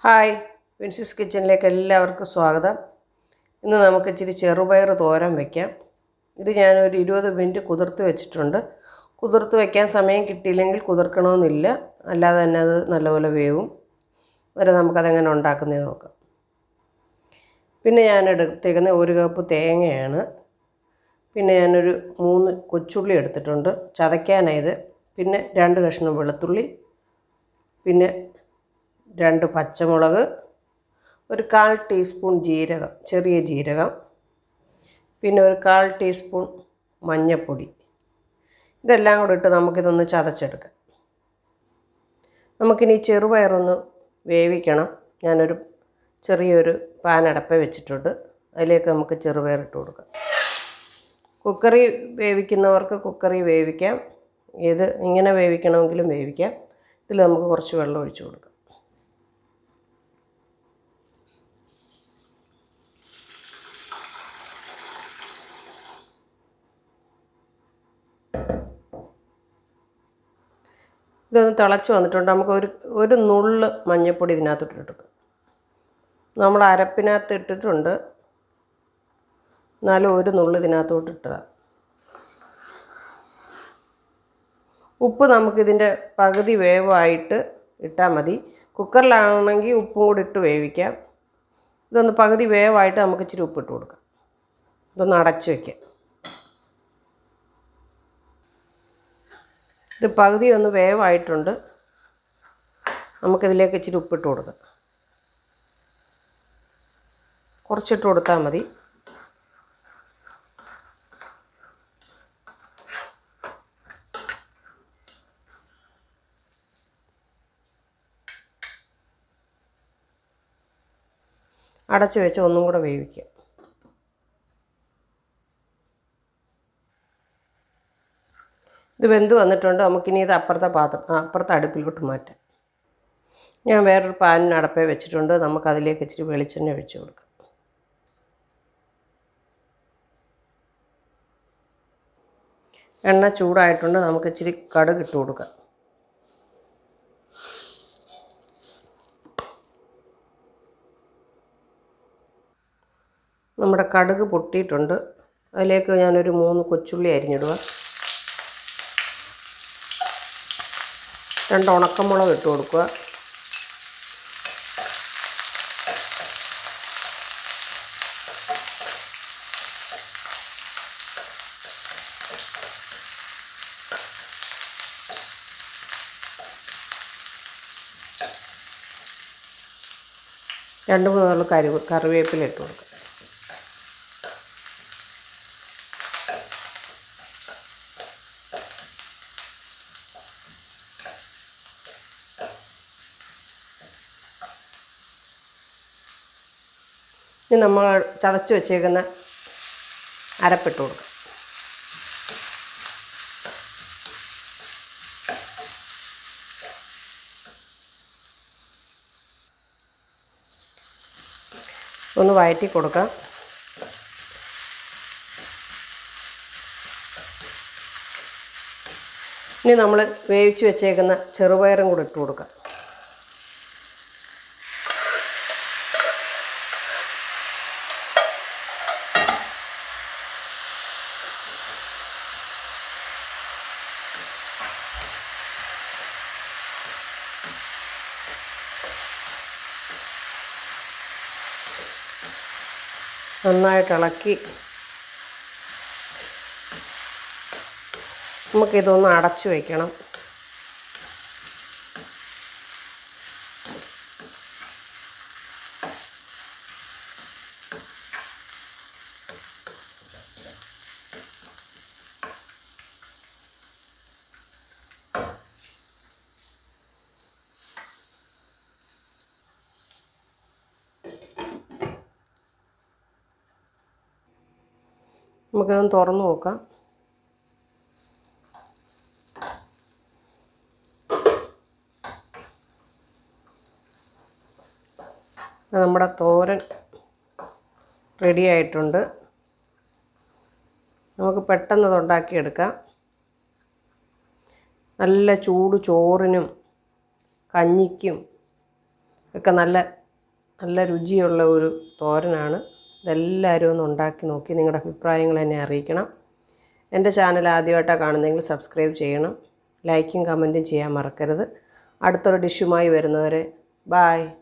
hi വിൻസിസ് കിച്ചണിലേക്ക് എല്ലാവർക്കും സ്വാഗതം ഇന്ന് നമുക്ക് ഇച്ചിരി ചെറുപയർ തോരൻ വയ്ക്കാം ഇത് ഞാനൊരു ഇരുപത് മിനിറ്റ് കുതിർത്ത് വെച്ചിട്ടുണ്ട് കുതിർത്ത് വയ്ക്കാൻ സമയം കിട്ടിയില്ലെങ്കിൽ കുതിർക്കണമെന്നില്ല അല്ലാതെ തന്നെ അത് നല്ലപോലെ വേവും വരെ നമുക്കതെങ്ങനെ ഉണ്ടാക്കുന്നത് നോക്കാം പിന്നെ ഞാൻ എടുത്തേക്കുന്ന ഒരു കപ്പ് തേങ്ങയാണ് പിന്നെ ഞാനൊരു മൂന്ന് കൊച്ചുള്ളി എടുത്തിട്ടുണ്ട് ചതയ്ക്കാനായത് പിന്നെ രണ്ട് കഷ്ണം വെളുത്തുള്ളി പിന്നെ രണ്ട് പച്ചമുളക് ഒരു കാൽ ടീസ്പൂൺ ജീരകം ചെറിയ ജീരകം പിന്നെ ഒരു കാൽ ടീസ്പൂൺ മഞ്ഞൾപ്പൊടി ഇതെല്ലാം കൂടെ ഇട്ട് നമുക്കിതൊന്ന് ചതച്ചെടുക്കാം നമുക്കിനി ചെറുപയറൊന്ന് വേവിക്കണം ഞാനൊരു ചെറിയൊരു പാനടപ്പ വെച്ചിട്ടുണ്ട് അതിലേക്ക് നമുക്ക് ചെറുപയർ ഇട്ട് കൊടുക്കാം കുക്കറി വേവിക്കുന്നവർക്ക് കുക്കറി വേവിക്കാം ഇത് ഇങ്ങനെ വേവിക്കണമെങ്കിലും വേവിക്കാം ഇതിൽ നമുക്ക് കുറച്ച് വെള്ളം ഒഴിച്ച് കൊടുക്കാം ഇതൊന്ന് തിളച്ച് വന്നിട്ടുണ്ട് നമുക്ക് ഒരു ഒരു നുള്ള് മഞ്ഞൾപ്പൊടി ഇതിനകത്ത് ഇട്ടിട്ടുണ്ട് നമ്മൾ അരപ്പിനകത്ത് ഇട്ടിട്ടുണ്ട് എന്നാലും ഒരു നുള്ള് ഇതിനകത്തോട്ട് ഇട്ടതാണ് ഉപ്പ് നമുക്കിതിൻ്റെ പകുതി വേവായിട്ട് ഇട്ടാൽ മതി കുക്കറിലാണെങ്കിൽ ഉപ്പും കൂടി ഇട്ട് വേവിക്കാം ഇതൊന്ന് പകുതി വേവായിട്ട് നമുക്ക് ഇച്ചിരി ഉപ്പിട്ട് കൊടുക്കാം ഇതൊന്ന് അടച്ച് വയ്ക്കാം ഇത് പകുതി ഒന്ന് വേവായിട്ടുണ്ട് നമുക്കിതിലേക്ക് ഇച്ചിരി ഉപ്പിട്ട് കൊടുക്കാം കുറച്ചിട്ട് കൊടുത്താൽ മതി അടച്ച് വെച്ച് ഒന്നും കൂടെ വേവിക്കാം ഇത് വെന്ത് വന്നിട്ടുണ്ട് നമുക്കിനി ഇത് അപ്പുറത്തെ പാത്രം ആ, അപ്പുറത്തെ അടുപ്പിലോട്ട് മാറ്റാം ഞാൻ വേറൊരു പാനിന് അടപ്പേ വെച്ചിട്ടുണ്ട് നമുക്കതിലേക്ക് ഇച്ചിരി വെളിച്ചെണ്ണ ഒഴിച്ച് കൊടുക്കാം എണ്ണ ചൂടായിട്ടുണ്ട് നമുക്ക് ഇച്ചിരി കടുക് ഇട്ട് കൊടുക്കാം നമ്മുടെ കടുക് പൊട്ടിയിട്ടുണ്ട് അതിലേക്ക് ഞാനൊരു മൂന്ന് കൊച്ചുള്ളി അരിഞ്ഞിടുക രണ്ട് ഉണക്കമുളക് ഇട്ട് കൊടുക്കുക രണ്ട് മൂന്ന് കറി കറിവേപ്പില ഇട്ട് കൊടുക്കുക ഇനി നമ്മൾ ചതച്ച് വെച്ചേക്കുന്ന അരപ്പിട്ട് കൊടുക്കുക ഒന്ന് വഴറ്റി കൊടുക്കാം ഇനി നമ്മൾ വേവിച്ച് വെച്ചേക്കുന്ന ചെറുപയറും കൂടെ ഇട്ട് കൊടുക്കാം നന്നായിട്ട് ഇളക്കി നമുക്കിതൊന്ന് അടച്ചു വയ്ക്കണം നമുക്കതൊന്ന് തുറന്ന് നോക്കാം നമ്മുടെ തോരൻ റെഡി ആയിട്ടുണ്ട് നമുക്ക് പെട്ടെന്ന് ഇത് ഉണ്ടാക്കിയെടുക്കാം നല്ല ചൂട് ചോറിനും കഞ്ഞിക്കും ഒക്കെ നല്ല നല്ല രുചിയുള്ള ഒരു തോരനാണ് ഇതെല്ലാവരും ഒന്ന് ഉണ്ടാക്കി നോക്കി നിങ്ങളുടെ അഭിപ്രായങ്ങൾ എന്നെ അറിയിക്കണം എൻ്റെ ചാനൽ ആദ്യമായിട്ടാണ് കാണുന്നതെങ്കിൽ സബ്സ്ക്രൈബ് ചെയ്യണം ലൈക്കും കമൻറ്റും ചെയ്യാൻ മറക്കരുത് അടുത്തൊരു ഡിഷുമായി വരുന്നവരെ ബായ്